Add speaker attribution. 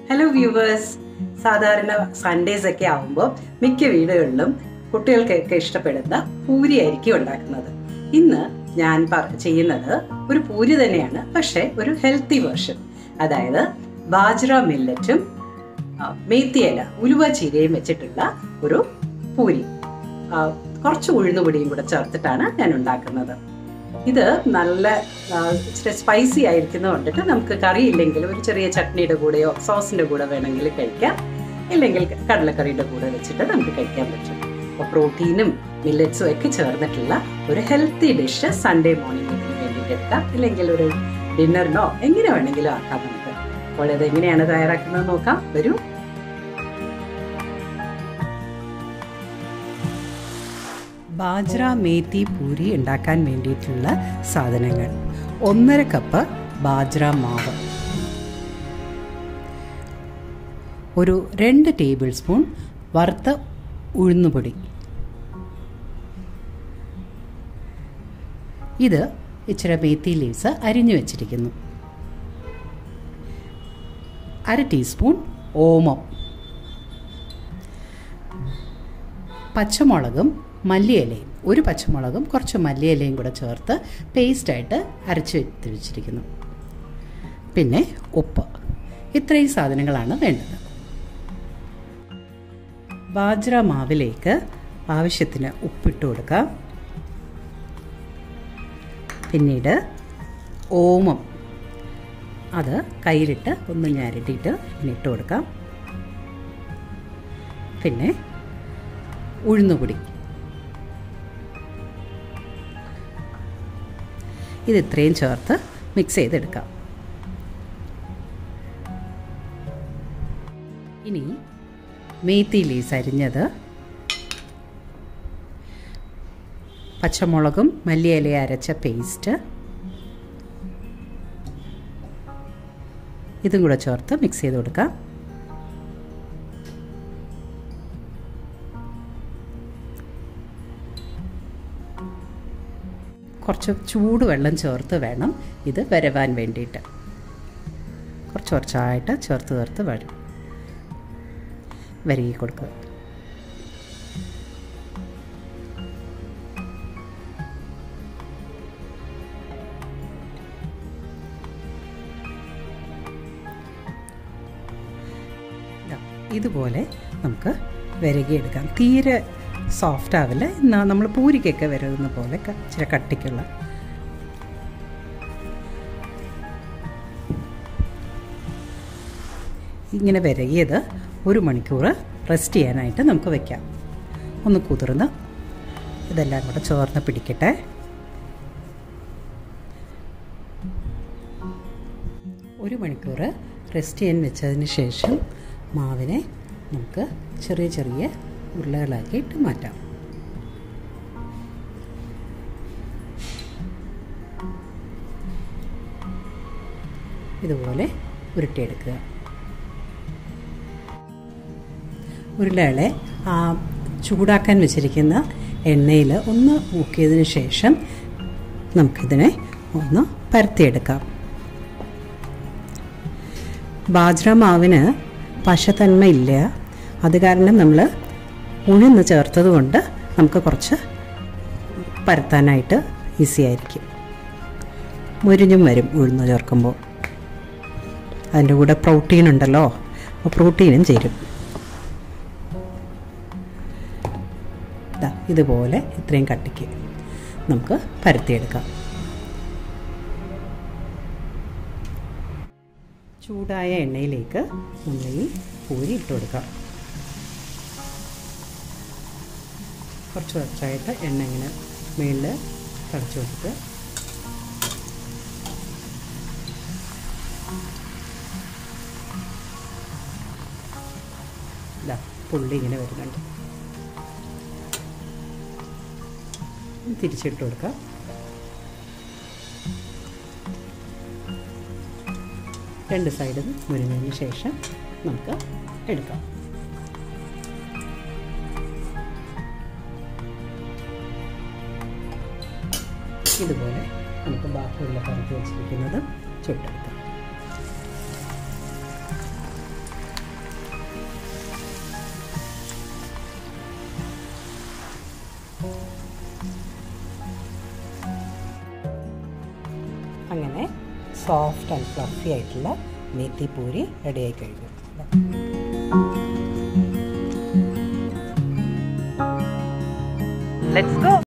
Speaker 1: hello viewers സാധാരണ Sundays ഒക്കെ ആവുമ്പോൾ മിക്ക വീടുകളിലും കുട്ടികൾക്കൊക്കെ ഇഷ്ടപ്പെടുന്ന പൂരി ആയിരിക്കും ഉണ്ടാക്കുന്നത് ഇന്ന് ഞാൻ പറ- ചെയ്യുന്നത് ഒരു പൂരി തന്നെയാണ് പക്ഷേ ഒരു ഹെൽത്തി വേർഷൻ അതായത് ബാജ്ര മില്ലറ്റും ആ, മേത്തിയില ഉലുവ ചീരയും വെച്ചിട്ടുള്ള ഒരു പൂരി ആ, കുറച്ച് ഉഴുന്നുപൊടിയും കൂടെ ചേർത്തിട്ടാണ് ഞാൻ ഉണ്ടാക്കുന്നത് ഇത് നല്ല ആ, ഇച്ചിരി സ്പൈസി ആയിരിക്കുന്നത് കൊണ്ടിട്ട് നമുക്ക് കറി ഇല്ലെങ്കിൽ ഒരു ചെറിയ ചട്നിയുടെ കൂടെയോ സോസിന്റെ കൂടെ വേണമെങ്കിൽ കഴിക്കാം ഇല്ലെങ്കിൽ കടലക്കറിയുടെ കൂടെ വെച്ചിട്ട് നമുക്ക് കഴിക്കാൻ പറ്റും അപ്പോൾ പ്രോട്ടീനും മില്ലറ്റ്സും ഒക്കെ ചേർന്നിട്ടുള്ള ഒരു ഹെൽത്തി ഡിഷ് സൺഡേ മോർണിംഗിന് വേണ്ടിയിട്ട് എടുക്കാം ഇല്ലെങ്കിൽ ഒരു ഡിന്നറിനോ എങ്ങനെ വേണമെങ്കിലും ആക്കാം നമുക്ക് അപ്പോൾ ഇത് എങ്ങനെയാണ് തയ്യാറാക്കുന്നത് നോക്കാം വരൂ ബാജ്ര മേത്തി പൂരി ഉണ്ടാക്കാൻ വേണ്ടിയിട്ടുള്ള സാധനങ്ങൾ ഒന്നര കപ്പ് ബാജ്ര മാവ് ഒരു രണ്ട് ടേബിൾ സ്പൂൺ വറുത്ത ഉഴുന്നുപൊടി ഇത് ഇച്ചിരി മേത്തി ലീവ്സ് അരിഞ്ഞു വെച്ചിരിക്കുന്നു അര ടീസ്പൂൺ ഓമം പച്ചമുളകും മല്ലിയിലയും ഒരു പച്ചമുളകും കുറച്ച് മല്ലിയിലയും കൂടെ ചേർത്ത് പേസ്റ്റായിട്ട് അരച്ച് വെച്ച് വെച്ചിരിക്കുന്നു പിന്നെ ഉപ്പ് ഇത്രയും സാധനങ്ങളാണ് വേണ്ടത് ബാജ്ര മാവിലേക്ക് ആവശ്യത്തിന് ഉപ്പിട്ട് കൊടുക്കാം പിന്നീട് ഓമം അത് കയ്യിലിട്ട് ഒന്ന് ഞരട്ടിയിട്ട് ഇങ്ങനെ ഇട്ട് കൊടുക്കാം പിന്നെ ഉഴുന്നുപൊടി ഇത് ഇത്രയും ചേർത്ത് മിക്സ് ചെയ്തെടുക്കാം ഇനി മേത്തി ലീസ് അരിഞ്ഞത് പച്ചമുളകും മല്ലിയില അരച്ച പേസ്റ്റ് ഇതും കൂടെ ചേർത്ത് മിക്സ് ചെയ്ത് കൊടുക്കാം കുറച്ച് ചൂടുവെള്ളം ചേർത്ത് വേണം ഇത് വരവാൻ വേണ്ടിയിട്ട് കുറച്ച് കുറച്ചായിട്ട് ചേർത്ത് ചേർത്ത് വരും വരകി കൊടുക്കുക ദാ, ഇതുപോലെ നമുക്ക് വിരകിയെടുക്കാം തീരെ സോഫ്റ്റ് ആവില്ല എന്നാൽ നമ്മൾ പൂരിക്കൊക്കെ വരുന്ന പോലെ ക- ഇച്ചിരി കട്ടിക്കുള്ള ഇങ്ങനെ വിരകിയത് ഒരു മണിക്കൂർ റെസ്റ്റ് ചെയ്യാനായിട്ട് നമുക്ക് വെക്കാം ഒന്ന് കുതിർന്ന് ഇതെല്ലാം കൂടെ ചോർന്ന് പിടിക്കട്ടെ ഒരു മണിക്കൂർ റെസ്റ്റ് ചെയ്യാൻ വെച്ചതിന് ശേഷം മാവിനെ നമുക്ക് ചെറിയ ചെറിയ ഉരുളകളാക്കിയിട്ട് മാറ്റാം ഇതുപോലെ ഉരുട്ടിയെടുക്കുക ഉരുളകളെ ആ ചൂടാക്കാൻ വെച്ചിരിക്കുന്ന എണ്ണയിൽ ഒന്ന് മുക്കിയതിന് ശേഷം നമുക്കിതിനെ ഒന്ന് പരത്തിയെടുക്കാം ബാജ്ര മാവിന് പശത്തന്മ ഇല്ല അത് കാരണം നമ്മൾ ഉഴുന്ന് ചേർത്തത് കൊണ്ട് നമുക്ക് കുറച്ച് പരത്താനായിട്ട് ഈസി ആയിരിക്കും മുരിഞ്ഞും വരും ഉഴുന്ന് ചേർക്കുമ്പോൾ അതിൻ്റെ കൂടെ പ്രോട്ടീൻ ഉണ്ടല്ലോ അപ്പോൾ പ്രോട്ടീനും ചേരും ദാ ഇതുപോലെ ഇത്രയും കട്ടിക്ക് നമുക്ക് പരത്തിയെടുക്കാം ചൂടായ എണ്ണയിലേക്ക് നമ്മൾ ഈ പൂരി ഇട്ട് കൊടുക്കാം കുറച്ച് കുറച്ചായിട്ട് എണ്ണ ഇങ്ങനെ മുകളിൽ തടച്ചു കൊടുത്ത് ഇതാ പുള്ളി ഇങ്ങനെ വരുന്നുണ്ട് തിരിച്ചിട്ട് കൊടുക്കാം രണ്ട് സൈഡും മുരിഞ്ഞതിന് ശേഷം നമുക്ക് എടുക്കാം ഇതുപോലെ നമുക്ക് ബാക്കിയുള്ള പരത്തി വെച്ചിരിക്കുന്നത് ചുട്ടെടുക്കാം അങ്ങനെ സോഫ്റ്റ് ആൻഡ് ഫ്ലഫി ആയിട്ടുള്ള മേത്തി പൂരി റെഡിയായി കഴിഞ്ഞു
Speaker 2: ലെറ്റ്സ് ഗോ